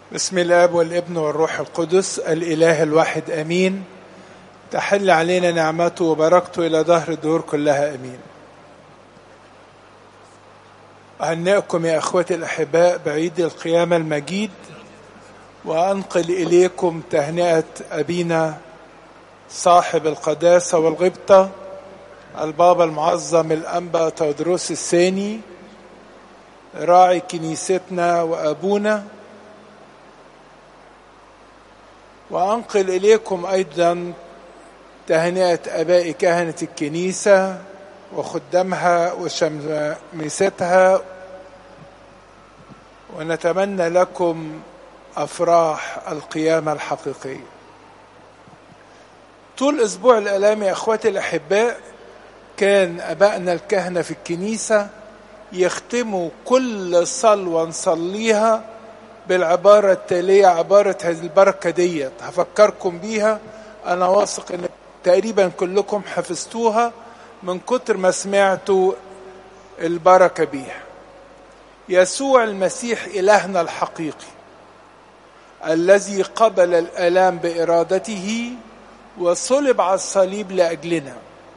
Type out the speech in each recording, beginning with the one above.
بسم الاب والابن والروح القدس الاله الواحد امين تحل علينا نعمته وبركته الى دهر الدهور كلها امين اهنئكم يا اخوتي الاحباء بعيد القيامه المجيد وانقل اليكم تهنئه ابينا صاحب القداسه والغبطه البابا المعظم الانبا تودروس الثاني راعي كنيستنا وابونا وانقل اليكم ايضا تهنئه اباء كهنه الكنيسه وخدامها وشمستها ونتمنى لكم افراح القيامه الحقيقيه طول اسبوع الالام يا اخواتي الاحباء كان ابائنا الكهنه في الكنيسه يختموا كل صلوه نصليها بالعبارة التالية عبارة هذه البركة ديت هفكركم بيها أنا واثق إن تقريبا كلكم حفظتوها من كتر ما سمعتوا البركة بيها يسوع المسيح إلهنا الحقيقي الذي قبل الآلام بإرادته وصلب على الصليب لأجلنا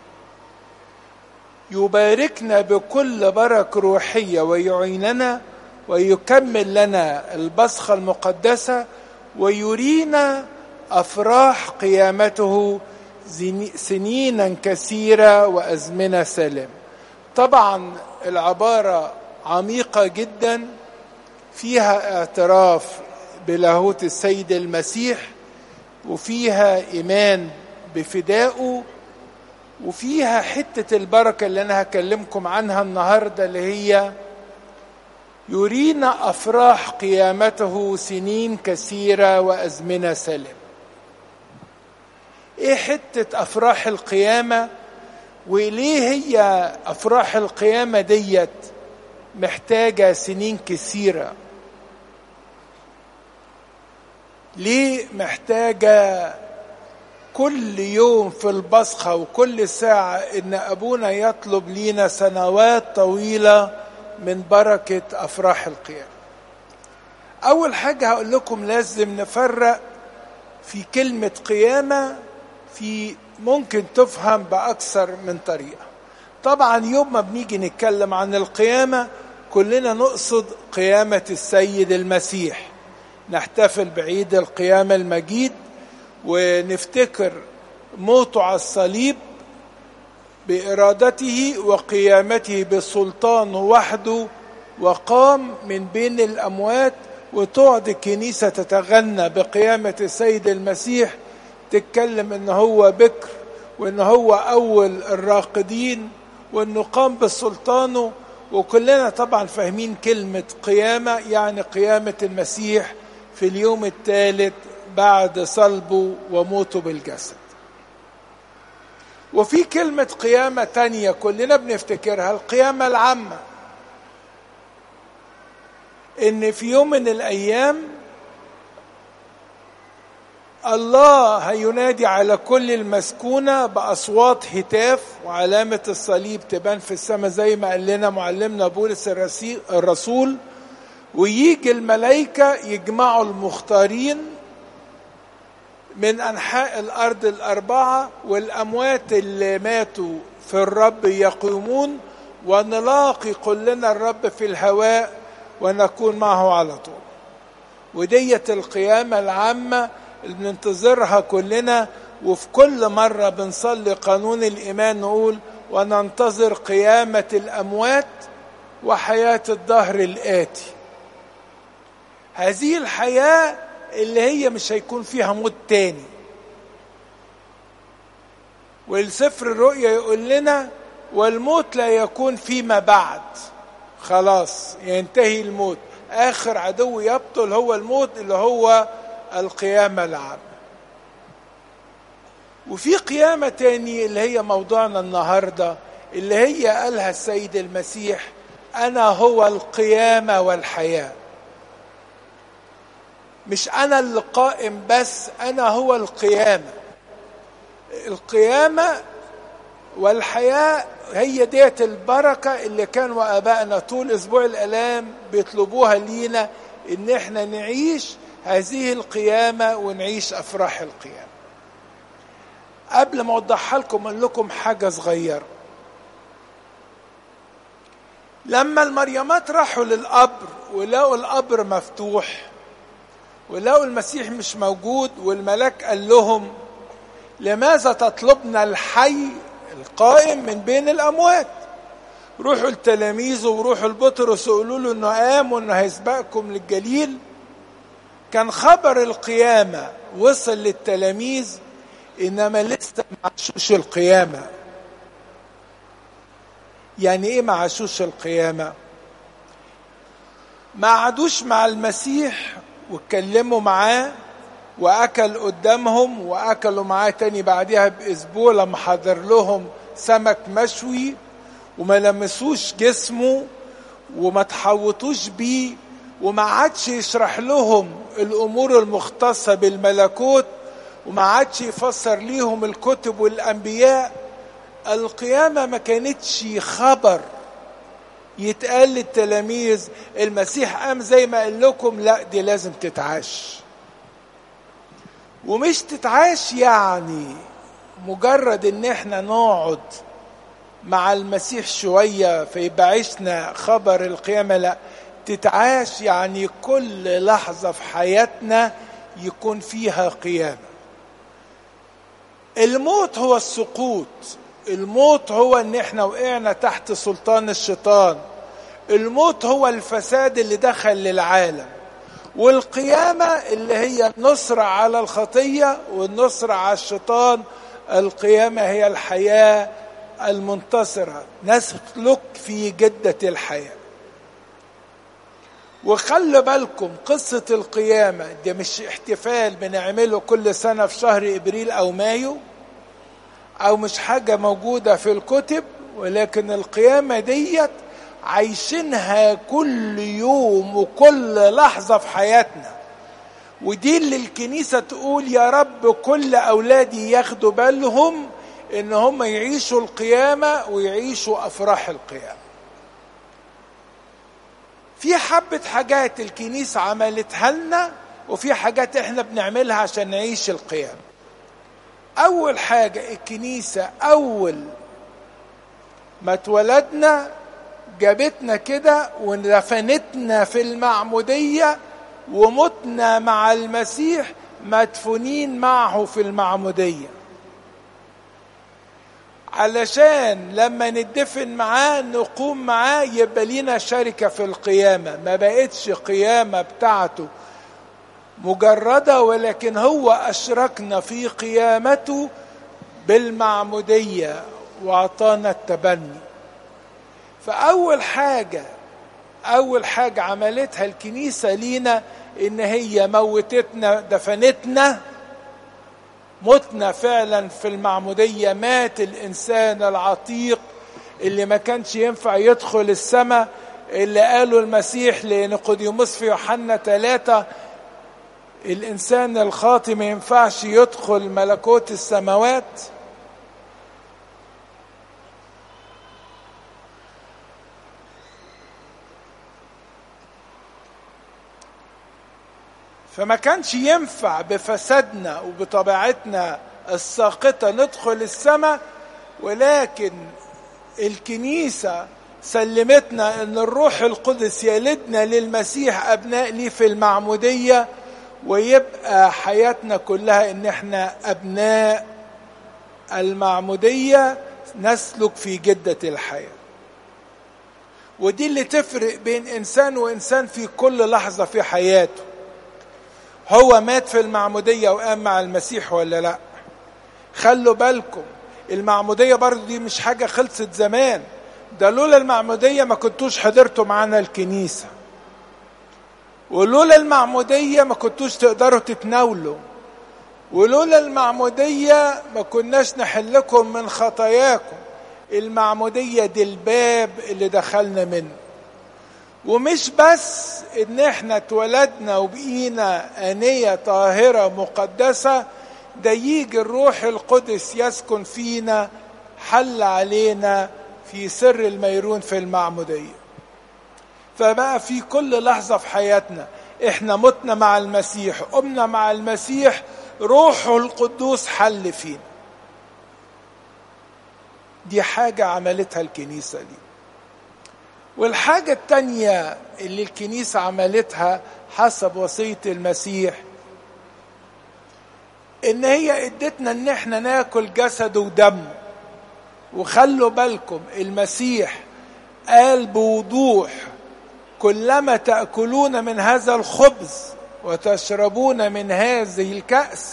يباركنا بكل بركة روحية ويعيننا ويكمل لنا البصخة المقدسة ويرينا أفراح قيامته سنينا كثيرة وأزمنة سلام طبعا العبارة عميقة جدا فيها اعتراف بلاهوت السيد المسيح وفيها إيمان بفدائه وفيها حتة البركة اللي أنا هكلمكم عنها النهاردة اللي هي يرينا افراح قيامته سنين كثيره وازمنه سلام ايه حته افراح القيامه وليه هي افراح القيامه ديت محتاجه سنين كثيره ليه محتاجه كل يوم في البصخه وكل ساعه ان ابونا يطلب لينا سنوات طويله من بركة أفراح القيامة أول حاجة هقول لكم لازم نفرق في كلمة قيامة في ممكن تفهم بأكثر من طريقة طبعا يوم ما بنيجي نتكلم عن القيامة كلنا نقصد قيامة السيد المسيح نحتفل بعيد القيامة المجيد ونفتكر موته على الصليب بإرادته وقيامته بسلطانه وحده وقام من بين الأموات وتقعد الكنيسة تتغنى بقيامة السيد المسيح تتكلم إن هو بكر وإن هو أول الراقدين وإنه قام بسلطانه وكلنا طبعا فاهمين كلمة قيامة يعني قيامة المسيح في اليوم الثالث بعد صلبه وموته بالجسد وفي كلمة قيامة تانية كلنا بنفتكرها القيامة العامة إن في يوم من الأيام الله هينادي على كل المسكونة بأصوات هتاف وعلامة الصليب تبان في السماء زي ما قال لنا معلمنا بولس الرسول ويجي الملائكة يجمعوا المختارين من انحاء الارض الاربعه والاموات اللي ماتوا في الرب يقومون ونلاقي كلنا الرب في الهواء ونكون معه على طول ودية القيامة العامة اللي بننتظرها كلنا وفي كل مرة بنصلي قانون الإيمان نقول وننتظر قيامة الأموات وحياة الدهر الآتي هذه الحياة اللي هي مش هيكون فيها موت تاني والسفر الرؤيا يقول لنا والموت لا يكون فيما بعد خلاص ينتهي الموت اخر عدو يبطل هو الموت اللي هو القيامه العامه وفي قيامه تاني اللي هي موضوعنا النهارده اللي هي قالها السيد المسيح انا هو القيامه والحياه مش انا اللي قائم بس انا هو القيامه القيامه والحياه هي ديت البركه اللي كانوا ابائنا طول اسبوع الالام بيطلبوها لينا ان احنا نعيش هذه القيامة ونعيش أفراح القيامة قبل ما أوضحها لكم أقول لكم حاجة صغيرة لما المريمات راحوا للقبر ولقوا القبر مفتوح ولقوا المسيح مش موجود والملاك قال لهم لماذا تطلبن الحي القائم من بين الأموات روحوا التلاميذ وروحوا لبطرس وقولوا له انه قام وانه هيسبقكم للجليل كان خبر القيامة وصل للتلاميذ انما لسه ما عاشوش القيامة يعني ايه ما عاشوش القيامة ما قعدوش مع المسيح واتكلموا معاه واكل قدامهم واكلوا معاه تاني بعدها باسبوع لما حضر لهم سمك مشوي وما لمسوش جسمه وما تحوطوش بيه وما عادش يشرح لهم الامور المختصه بالملكوت وما عادش يفسر ليهم الكتب والانبياء القيامه ما كانتش خبر يتقال للتلاميذ المسيح قام زي ما قال لكم لا دي لازم تتعاش ومش تتعاش يعني مجرد ان احنا نقعد مع المسيح شوية فيبقى عشنا خبر القيامة لا تتعاش يعني كل لحظة في حياتنا يكون فيها قيامة الموت هو السقوط الموت هو ان احنا وقعنا تحت سلطان الشيطان الموت هو الفساد اللي دخل للعالم والقيامة اللي هي النصر على الخطية والنصر على الشيطان القيامة هي الحياة المنتصرة نسلك في جدة الحياة وخلوا بالكم قصة القيامة ده مش احتفال بنعمله كل سنة في شهر إبريل أو مايو أو مش حاجة موجودة في الكتب ولكن القيامة ديت عايشينها كل يوم وكل لحظة في حياتنا ودي اللي الكنيسة تقول يا رب كل أولادي ياخدوا بالهم ان هم يعيشوا القيامة ويعيشوا افراح القيامة في حبة حاجات الكنيسة عملتها لنا وفي حاجات احنا بنعملها عشان نعيش القيامة اول حاجة الكنيسة اول ما اتولدنا جابتنا كده ودفنتنا في المعمودية ومتنا مع المسيح مدفونين معه في المعموديه علشان لما ندفن معاه نقوم معاه يبقى لينا شركة في القيامة ما بقتش قيامة بتاعته مجردة ولكن هو أشركنا في قيامته بالمعمودية وأعطانا التبني فأول حاجة أول حاجة عملتها الكنيسة لينا إن هي موتتنا دفنتنا متنا فعلا في المعمودية مات الإنسان العتيق اللي ما كانش ينفع يدخل السماء اللي قاله المسيح لنقوديموس في يوحنا ثلاثة الإنسان الخاطي ما ينفعش يدخل ملكوت السماوات فما كانش ينفع بفسادنا وبطبيعتنا الساقطة ندخل السماء ولكن الكنيسة سلمتنا ان الروح القدس يلدنا للمسيح ابناء ليه في المعمودية ويبقى حياتنا كلها ان احنا ابناء المعمودية نسلك في جدة الحياة ودي اللي تفرق بين انسان وانسان في كل لحظة في حياته هو مات في المعمودية وقام مع المسيح ولا لا خلوا بالكم المعمودية برضو دي مش حاجة خلصت زمان ده لولا المعمودية ما كنتوش حضرتوا معانا الكنيسة ولولا المعمودية ما كنتوش تقدروا تتناولوا ولولا المعمودية ما كناش نحلكم من خطاياكم المعمودية دي الباب اللي دخلنا منه ومش بس ان احنا اتولدنا وبقينا انية طاهرة مقدسة ده يجي الروح القدس يسكن فينا حل علينا في سر الميرون في المعمودية فبقى في كل لحظة في حياتنا احنا متنا مع المسيح قمنا مع المسيح روحه القدوس حل فينا دي حاجة عملتها الكنيسة دي والحاجة التانية اللي الكنيسة عملتها حسب وصية المسيح ان هي ادتنا ان احنا ناكل جسده ودمه وخلوا بالكم المسيح قال بوضوح كلما تاكلون من هذا الخبز وتشربون من هذه الكاس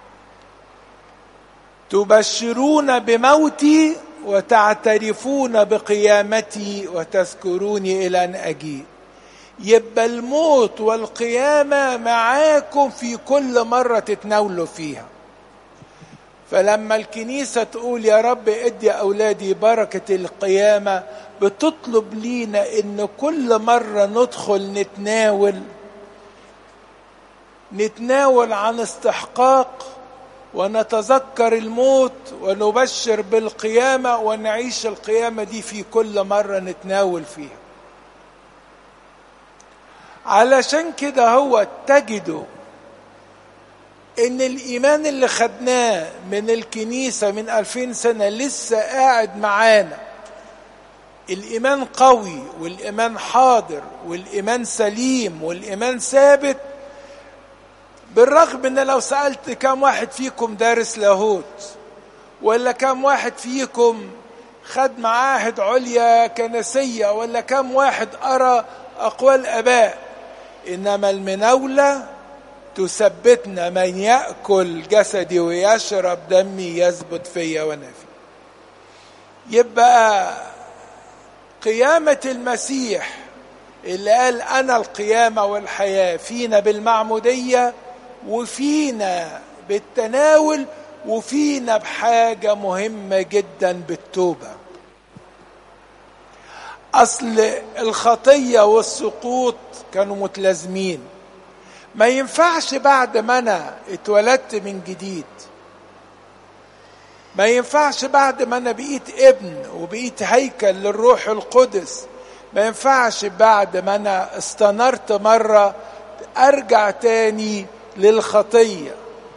تبشرون بموتي وتعترفون بقيامتي وتذكروني الى ان اجيء يبقى الموت والقيامه معاكم في كل مره تتناولوا فيها فلما الكنيسه تقول يا رب ادي اولادي بركه القيامه بتطلب لينا ان كل مره ندخل نتناول نتناول عن استحقاق ونتذكر الموت ونبشر بالقيامه ونعيش القيامه دي في كل مره نتناول فيها علشان كده هو تجدوا ان الايمان اللي خدناه من الكنيسه من الفين سنه لسه قاعد معانا الايمان قوي والايمان حاضر والايمان سليم والايمان ثابت بالرغم ان لو سالت كم واحد فيكم دارس لاهوت ولا كم واحد فيكم خد معاهد عليا كنسيه ولا كم واحد قرا اقوال اباء انما المناوله تثبتنا من ياكل جسدي ويشرب دمي يثبت فيا وانا فيه يبقى قيامه المسيح اللي قال انا القيامه والحياه فينا بالمعموديه وفينا بالتناول وفينا بحاجه مهمه جدا بالتوبه اصل الخطيه والسقوط كانوا متلازمين ما ينفعش بعد ما انا اتولدت من جديد ما ينفعش بعد ما انا بقيت ابن وبقيت هيكل للروح القدس ما ينفعش بعد ما انا استنرت مره ارجع تاني للخطيه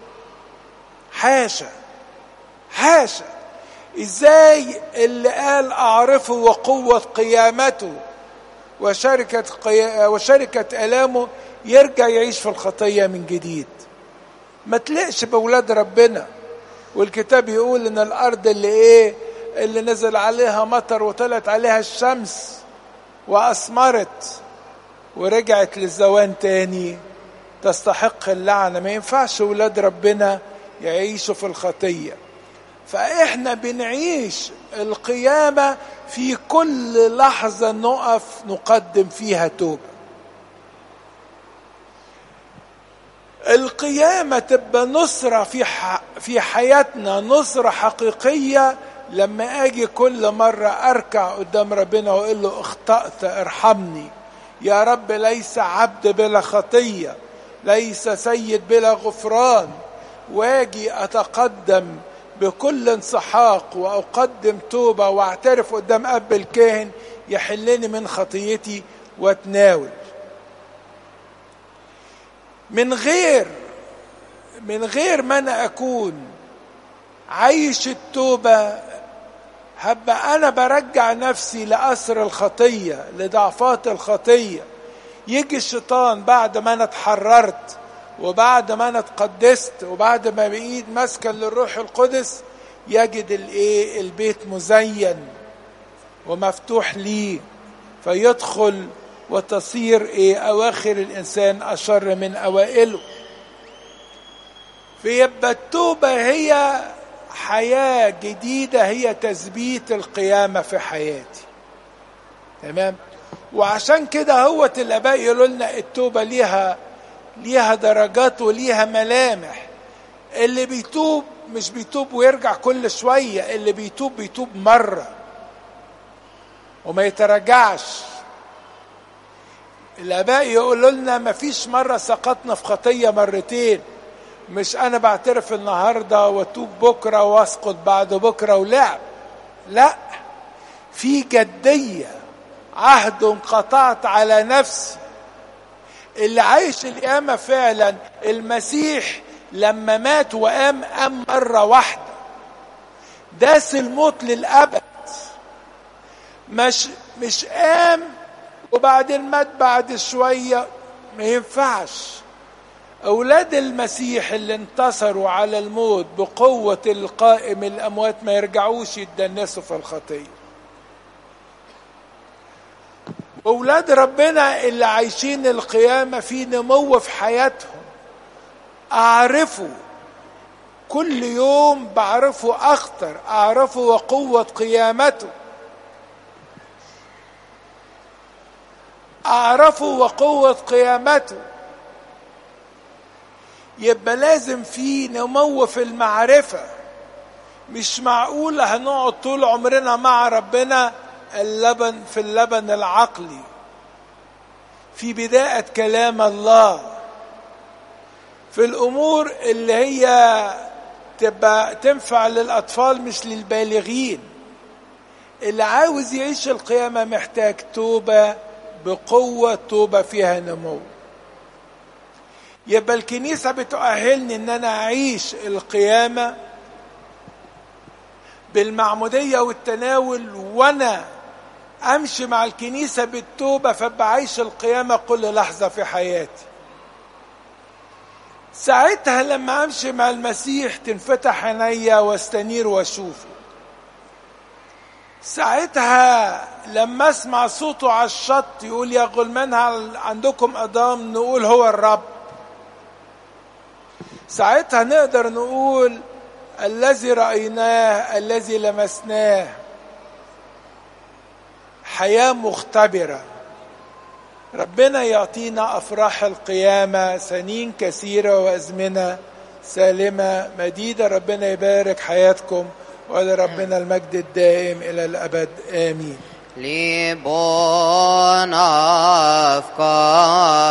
حاشا حاشا ازاي اللي قال اعرفه وقوه قيامته وشركه قي... وشركه الامه يرجع يعيش في الخطيه من جديد ما تلقش باولاد ربنا والكتاب يقول ان الارض اللي ايه اللي نزل عليها مطر وطلعت عليها الشمس واثمرت ورجعت للزوان تاني تستحق اللعنه ما ينفعش ولاد ربنا يعيشوا في الخطيه فاحنا بنعيش القيامه في كل لحظه نقف نقدم فيها توبه القيامه تبقى نصره في في حياتنا نصره حقيقيه لما اجي كل مره اركع قدام ربنا واقول له اخطات ارحمني يا رب ليس عبد بلا خطيه ليس سيد بلا غفران واجي اتقدم بكل انسحاق واقدم توبه واعترف قدام اب الكاهن يحلني من خطيتي واتناول من غير من غير ما انا اكون عايش التوبه هبقى انا برجع نفسي لاسر الخطيه لضعفات الخطيه يجي الشيطان بعد ما انا اتحررت وبعد ما انا اتقدست وبعد ما بقيت مسكن للروح القدس يجد الايه البيت مزين ومفتوح ليه فيدخل وتصير ايه اواخر الانسان اشر من اوائله فيبقى التوبه هي حياه جديده هي تثبيت القيامه في حياتي تمام وعشان كده هوت الاباء يقولوا لنا التوبه ليها ليها درجات وليها ملامح اللي بيتوب مش بيتوب ويرجع كل شويه اللي بيتوب بيتوب مره وما يتراجعش الاباء يقولوا لنا ما فيش مره سقطنا في خطيه مرتين مش انا بعترف النهارده واتوب بكره واسقط بعد بكره ولعب لا في جديه عهد انقطعت على نفسي اللي عايش القيامة فعلا المسيح لما مات وقام قام مرة واحدة داس الموت للأبد مش مش قام وبعدين مات بعد شوية ما ينفعش أولاد المسيح اللي انتصروا على الموت بقوة القائم الأموات ما يرجعوش يتدنسوا في الخطية أولاد ربنا اللي عايشين القيامة في نمو في حياتهم أعرفه كل يوم بعرفه أخطر أعرفه وقوة قيامته أعرفه وقوة قيامته يبقى لازم في نمو في المعرفة مش معقول هنقعد طول عمرنا مع ربنا اللبن في اللبن العقلي في بداية كلام الله في الأمور اللي هي تبقى تنفع للأطفال مش للبالغين اللي عاوز يعيش القيامة محتاج توبة بقوة توبة فيها نمو يبقى الكنيسة بتؤهلني ان انا اعيش القيامة بالمعمودية والتناول وانا امشي مع الكنيسة بالتوبة فبعيش القيامة كل لحظة في حياتي ساعتها لما امشي مع المسيح تنفتح عينيا واستنير واشوفه ساعتها لما اسمع صوته على الشط يقول يا غلمان هل عندكم اضام نقول هو الرب ساعتها نقدر نقول الذي رايناه الذي لمسناه حياه مختبره ربنا يعطينا افراح القيامه سنين كثيره وازمنه سالمه مديده ربنا يبارك حياتكم ولربنا المجد الدائم الى الابد امين لبون أفكار